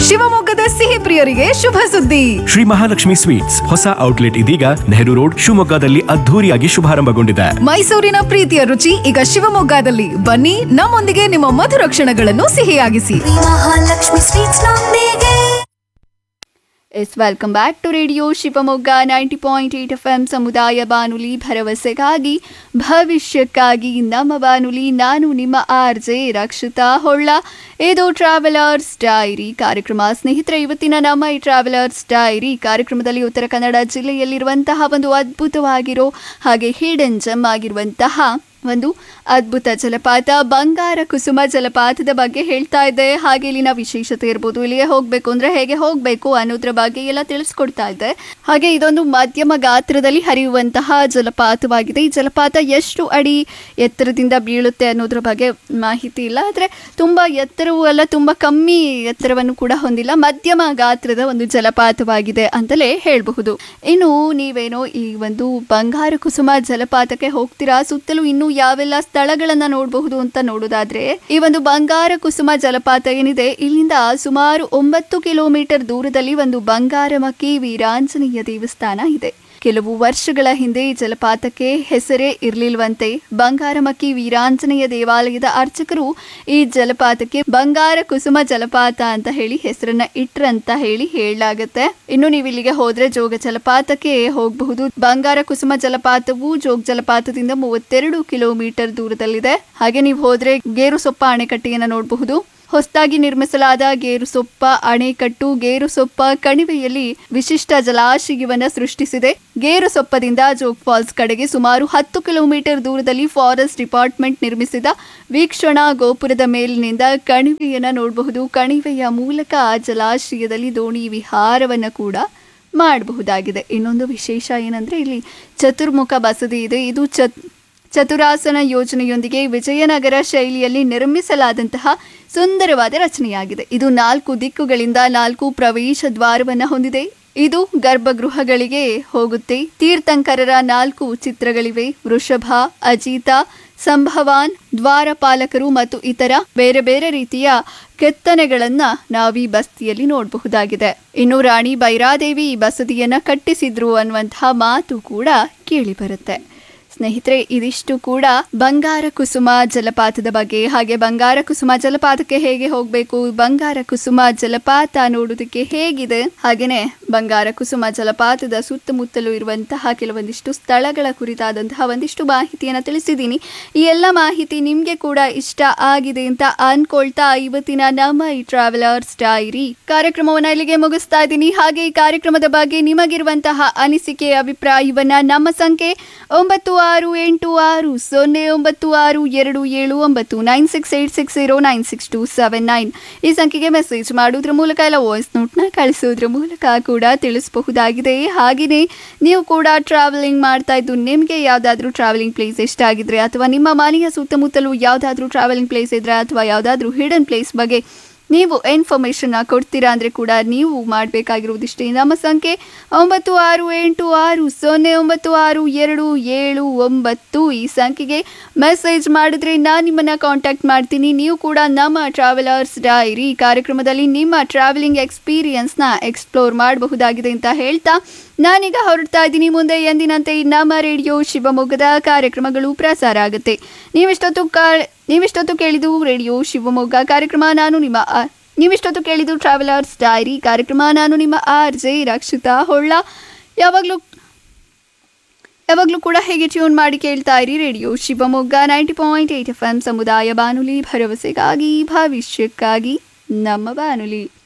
ಶಿವಮೊಗ್ಗದ ಸಿಹಿ ಪ್ರಿಯರಿಗೆ ಶುಭ ಸುದ್ದಿ ಶ್ರೀ ಮಹಾಲಕ್ಷ್ಮಿ ಸ್ವೀಟ್ಸ್ ಹೊಸ ಔಟ್ಲೆಟ್ ಇದೀಗ ನೆಹರು ರೋಡ್ ಶಿವಮೊಗ್ಗದಲ್ಲಿ ಅದ್ಧೂರಿಯಾಗಿ ಶುಭಾರಂಭಗೊಂಡಿದೆ ಮೈಸೂರಿನ ಪ್ರೀತಿಯ ರುಚಿ ಈಗ ಶಿವಮೊಗ್ಗದಲ್ಲಿ ಬನ್ನಿ ನಮ್ಮೊಂದಿಗೆ ನಿಮ್ಮ ಮಧುರ ಕ್ಷಣಗಳನ್ನು ಸಿಹಿಯಾಗಿಸಿ ಮಹಾಲಕ್ಷ್ಮಿ ಸ್ವೀಟ್ಸ್ ನೊಂದಿಗೆ yes welcome back to radio Shivamogga ninety point eight F M ಸಮುದಾಯ ಬಾನುಲಿ ಭರವಸೆಗಾಗಿ ಭವಿಷ್ಯಕ್ಕಾಗಿ ನಮ್ಮ ಬಾನುಲಿ ನಾನು ನಿಮ್ಮ ಆರ್ ಜೆ ರಕ್ಷಿತಾ ಹೊಳ್ಳ ಇದು ಟ್ರಾವೆಲರ್ಸ್ ಡೈರಿ ಕಾರ್ಯಕ್ರಮ ಸ್ನೇಹಿತರೆ ಇವತ್ತಿನ ನಮ್ಮ ಈ ಟ್ರಾವೆಲರ್ಸ್ ಡೈರಿ ಕಾರ್ಯಕ್ರಮದಲ್ಲಿ ಉತ್ತರ ಕನ್ನಡ ಜಿಲ್ಲೆಯಲ್ಲಿರುವಂತಹ ಒಂದು ಅದ್ಭುತವಾಗಿರೋ ಹಾಗೆ ಹಿಡನ್ ಜಮ್ ಆಗಿರುವಂತಹ ಒಂದು ಅದ್ಭುತ ಜಲಪಾತ ಬಂಗಾರ ಕುಸುಮ ಜಲಪಾತದ ಬಗ್ಗೆ ಹೇಳ್ತಾ ಇದ್ದೆ ಹಾಗೆ ಇಲ್ಲಿನ ವಿಶೇಷತೆ ಇರ್ಬೋದು ಇಲ್ಲಿಗೆ ಹೋಗಬೇಕು ಅಂದ್ರೆ ಹೇಗೆ ಹೋಗಬೇಕು ಅನ್ನೋದ್ರ ಬಗ್ಗೆ ಎಲ್ಲ ತಿಳಿಸ್ಕೊಡ್ತಾ ಇದ್ದೆ ಹಾಗೆ ಇದೊಂದು ಮಧ್ಯಮ ಗಾತ್ರದಲ್ಲಿ ಹರಿಯುವಂತಹ ಜಲಪಾತವಾಗಿದೆ ಈ ಜಲಪಾತ ಎಷ್ಟು ಅಡಿ ಎತ್ತರದಿಂದ ಬೀಳುತ್ತೆ ಅನ್ನೋದ್ರ ಬಗ್ಗೆ ಮಾಹಿತಿ ಇಲ್ಲ ಆದರೆ ತುಂಬ ಎತ್ತರವೂ ಅಲ್ಲ ತುಂಬ ಕಮ್ಮಿ ಎತ್ತರವನ್ನು ಕೂಡ ಹೊಂದಿಲ್ಲ ಮಧ್ಯಮ ಗಾತ್ರದ ಒಂದು ಜಲಪಾತವಾಗಿದೆ ಅಂತಲೇ ಹೇಳಬಹುದು ಇನ್ನು ನೀವೇನೋ ಈ ಒಂದು ಬಂಗಾರ ಕುಸುಮ ಜಲಪಾತಕ್ಕೆ ಹೋಗ್ತೀರಾ ಸುತ್ತಲೂ ಇನ್ನು ಯಾವೆಲ್ಲ ಸ್ಥಳಗಳನ್ನ ನೋಡಬಹುದು ಅಂತ ನೋಡೋದಾದ್ರೆ ಈ ಒಂದು ಬಂಗಾರ ಕುಸುಮ ಜಲಪಾತ ಏನಿದೆ ಇಲ್ಲಿಂದ ಸುಮಾರು ಒಂಬತ್ತು ಕಿಲೋಮೀಟರ್ ದೂರದಲ್ಲಿ ಒಂದು ಬಂಗಾರಮಕ್ಕಿ ವೀರಾಂಜನೇಯ ದೇವಸ್ಥಾನ ಇದೆ ಕೆಲವು ವರ್ಷಗಳ ಹಿಂದೆ ಈ ಜಲಪಾತಕ್ಕೆ ಹೆಸರೇ ಇರಲಿಲ್ವಂತೆ ಬಂಗಾರಮಕ್ಕಿ ವೀರಾಂಜನೇಯ ದೇವಾಲಯದ ಅರ್ಚಕರು ಈ ಜಲಪಾತಕ್ಕೆ ಬಂಗಾರ ಕುಸುಮ ಜಲಪಾತ ಅಂತ ಹೇಳಿ ಹೆಸರನ್ನ ಇಟ್ರಂತ ಹೇಳಿ ಹೇಳಲಾಗತ್ತೆ ಇನ್ನು ನೀವು ಇಲ್ಲಿಗೆ ಹೋದ್ರೆ ಜೋಗ ಜಲಪಾತಕ್ಕೆ ಹೋಗಬಹುದು ಬಂಗಾರ ಕುಸುಮ ಜಲಪಾತವು ಜೋಗ ಜಲಪಾತದಿಂದ ಮೂವತ್ತೆರಡು ಕಿಲೋಮೀಟರ್ ದೂರದಲ್ಲಿದೆ ಹಾಗೆ ನೀವು ಹೋದ್ರೆ ಗೇರುಸೊಪ್ಪ ಅಣೆಕಟ್ಟೆಯನ್ನ ನೋಡಬಹುದು ಹೊಸದಾಗಿ ನಿರ್ಮಿಸಲಾದ ಗೇರುಸೊಪ್ಪ ಅಣೆಕಟ್ಟು ಗೇರುಸೊಪ್ಪ ಕಣಿವೆಯಲ್ಲಿ ವಿಶಿಷ್ಟ ಜಲಾಶಯವನ್ನ ಸೃಷ್ಟಿಸಿದೆ ಗೇರುಸೊಪ್ಪದಿಂದ ಜೋಗ್ ಫಾಲ್ಸ್ ಕಡೆಗೆ ಸುಮಾರು ಹತ್ತು ಕಿಲೋಮೀಟರ್ ದೂರದಲ್ಲಿ ಫಾರೆಸ್ಟ್ ಡಿಪಾರ್ಟ್ಮೆಂಟ್ ನಿರ್ಮಿಸಿದ ವೀಕ್ಷಣಾ ಗೋಪುರದ ಮೇಲಿನಿಂದ ಕಣಿವೆಯನ್ನ ನೋಡಬಹುದು ಕಣಿವೆಯ ಮೂಲಕ ಜಲಾಶಯದಲ್ಲಿ ದೋಣಿ ವಿಹಾರವನ್ನ ಕೂಡ ಮಾಡಬಹುದಾಗಿದೆ ಇನ್ನೊಂದು ವಿಶೇಷ ಏನಂದ್ರೆ ಇಲ್ಲಿ ಚತುರ್ಮುಖ ಬಸದಿ ಇದೆ ಇದು ಚತ್ ಚತುರಾಸನ ಯೋಜನೆಯೊಂದಿಗೆ ವಿಜಯನಗರ ಶೈಲಿಯಲ್ಲಿ ನಿರ್ಮಿಸಲಾದಂತಹ ಸುಂದರವಾದ ರಚನೆಯಾಗಿದೆ ಇದು ನಾಲ್ಕು ದಿಕ್ಕುಗಳಿಂದ ನಾಲ್ಕು ಪ್ರವೇಶ ದ್ವಾರವನ್ನು ಹೊಂದಿದೆ ಇದು ಗರ್ಭಗೃಹಗಳಿಗೆ ಹೋಗುತ್ತೆ ತೀರ್ಥಂಕರರ ನಾಲ್ಕು ಚಿತ್ರಗಳಿವೆ ವೃಷಭ ಅಜಿತ ಸಂಭವಾನ್ ದ್ವಾರಪಾಲಕರು ಮತ್ತು ಇತರ ಬೇರೆ ಬೇರೆ ರೀತಿಯ ಕೆತ್ತನೆಗಳನ್ನ ನಾವು ಈ ಬಸ್ತಿಯಲ್ಲಿ ನೋಡಬಹುದಾಗಿದೆ ಇನ್ನು ರಾಣಿ ಬೈರಾದೇವಿ ಈ ಬಸದಿಯನ್ನ ಕಟ್ಟಿಸಿದ್ರು ಅನ್ನುವಂತಹ ಮಾತು ಕೂಡ ಕೇಳಿ ಬರುತ್ತೆ ಸ್ನೇಹಿತರೆ ಇದಿಷ್ಟು ಕೂಡ ಬಂಗಾರ ಕುಸುಮ ಜಲಪಾತದ ಬಗ್ಗೆ ಹಾಗೆ ಬಂಗಾರ ಕುಸುಮ ಜಲಪಾತಕ್ಕೆ ಹೇಗೆ ಹೋಗಬೇಕು ಬಂಗಾರ ಕುಸುಮ ಜಲಪಾತ ನೋಡೋದಕ್ಕೆ ಹೇಗಿದೆ ಹಾಗೇನೆ ಬಂಗಾರ ಕುಸುಮ ಜಲಪಾತದ ಸುತ್ತಮುತ್ತಲೂ ಇರುವಂತಹ ಕೆಲವೊಂದಿಷ್ಟು ಸ್ಥಳಗಳ ಕುರಿತಾದಂತಹ ಒಂದಿಷ್ಟು ಮಾಹಿತಿಯನ್ನು ತಿಳಿಸಿದ್ದೀನಿ ಈ ಎಲ್ಲ ಮಾಹಿತಿ ನಿಮಗೆ ಕೂಡ ಇಷ್ಟ ಆಗಿದೆ ಅಂತ ಅನ್ಕೊಳ್ತಾ ಇವತ್ತಿನ ನಮ್ಮ ಈ ಟ್ರಾವೆಲರ್ಸ್ ಡೈರಿ ಕಾರ್ಯಕ್ರಮವನ್ನ ಇಲ್ಲಿಗೆ ಮುಗಿಸ್ತಾ ಇದ್ದೀನಿ ಹಾಗೆ ಈ ಕಾರ್ಯಕ್ರಮದ ಬಗ್ಗೆ ನಿಮಗಿರುವಂತಹ ಅನಿಸಿಕೆ ಅಭಿಪ್ರಾಯವನ್ನ ನಮ್ಮ ಸಂಖ್ಯೆ ಒಂಬತ್ತು ಆರು ಎಂಟು ಆರು ಸೊನ್ನೆ ಒಂಬತ್ತು ಆರು ಎರಡು ಏಳು ಒಂಬತ್ತು nine six eight six zero nine six two seven nine ಈ ಸಂಖ್ಯೆಗೆ ಮೆಸೇಜ್ ಮಾಡೋದ್ರ ಮೂಲಕ ಇಲ್ಲ ವಾಯ್ಸ್ ನೋಟ್ನ ಕಳಿಸೋದ್ರ ಮೂಲಕ ಕೂಡ ತಿಳಿಸಬಹುದಾಗಿದೆ ಹಾಗೆಯೇ ನೀವು ಕೂಡ ಟ್ರಾವೆಲಿಂಗ್ ಮಾಡ್ತಾ ಇದ್ದು ನಿಮಗೆ ಯಾವುದಾದ್ರೂ ಟ್ರಾವೆಲಿಂಗ್ ಪ್ಲೇಸ್ ಇಷ್ಟ ಆಗಿದ್ರೆ ಅಥವಾ ನಿಮ್ಮ ಮನೆಯ ಸುತ್ತಮುತ್ತಲೂ ಯಾವುದಾದ್ರೂ ಟ್ರಾವೆಲಿಂಗ್ ಪ್ಲೇಸ್ ಇದ್ರೆ ಅಥವಾ ಯಾವುದಾದ್ರೂ ಹಿಡನ್ ಪ್ಲೇಸ್ ಬಗ್ಗೆ ನೀವು ಇನ್ಫಾರ್ಮೇಷನ್ನ ಕೊಡ್ತೀರಾ ಅಂದರೆ ಕೂಡ ನೀವು ಮಾಡಬೇಕಾಗಿರುವುದಿಷ್ಟೇ ನಮ್ಮ ಸಂಖ್ಯೆ ಒಂಬತ್ತು ಆರು ಎಂಟು ಆರು ಸೊನ್ನೆ ಒಂಬತ್ತು ಆರು ಎರಡು ಏಳು ಒಂಬತ್ತು ಈ ಸಂಖ್ಯೆಗೆ ಮೆಸೇಜ್ ಮಾಡಿದ್ರೆ ನಾನು ನಿಮ್ಮನ್ನು ಕಾಂಟ್ಯಾಕ್ಟ್ ಮಾಡ್ತೀನಿ ನೀವು ಕೂಡ ನಮ್ಮ ಟ್ರಾವೆಲರ್ಸ್ ಡೈರಿ ಕಾರ್ಯಕ್ರಮದಲ್ಲಿ ನಿಮ್ಮ ಟ್ರಾವೆಲಿಂಗ್ ಎಕ್ಸ್ಪೀರಿಯನ್ಸ್ನ ಎಕ್ಸ್ಪ್ಲೋರ್ ಮಾಡಬಹುದಾಗಿದೆ ಅಂತ ಹೇಳ್ತಾ ನಾನೀಗ ಹೊರಡ್ತಾ ಇದ್ದೀನಿ ಮುಂದೆ ಎಂದಿನಂತೆ ನಮ್ಮ ರೇಡಿಯೋ ಶಿವಮೊಗ್ಗದ ಕಾರ್ಯಕ್ರಮಗಳು ಪ್ರಸಾರ ಆಗುತ್ತೆ ನೀವಿಷ್ಟೊತ್ತು ಕಾ ನೀವಿಷ್ಟೊತ್ತು ಕೇಳಿದು ರೇಡಿಯೋ ಶಿವಮೊಗ್ಗ ಕಾರ್ಯಕ್ರಮ ನಾನು ನಿಮ್ಮ ಆ- ನೀವಿಷ್ಟೊತ್ತು ಕೇಳಿದು ಟ್ರಾವೆಲರ್ಸ್ ಡೈರಿ ಕಾರ್ಯಕ್ರಮ ನಾನು ನಿಮ್ಮ ಆರ್ ಜೆ ರಕ್ಷಿತಾ ಹೊಳ್ಳ ಯಾವಾಗಲೂ ಯಾವಾಗಲೂ ಕೂಡ ಹೇಗೆ ಟ್ಯೂನ್ ಮಾಡಿ ಕೇಳ್ತಾ ಇರಿ radio Shivamogga ninety point eight F M ಸಮುದಾಯ ಬಾನುಲಿ ಭರವಸೆಗಾಗಿ ಭವಿಷ್ಯಕ್ಕಾಗಿ ನಮ್ಮ ಬಾನುಲಿ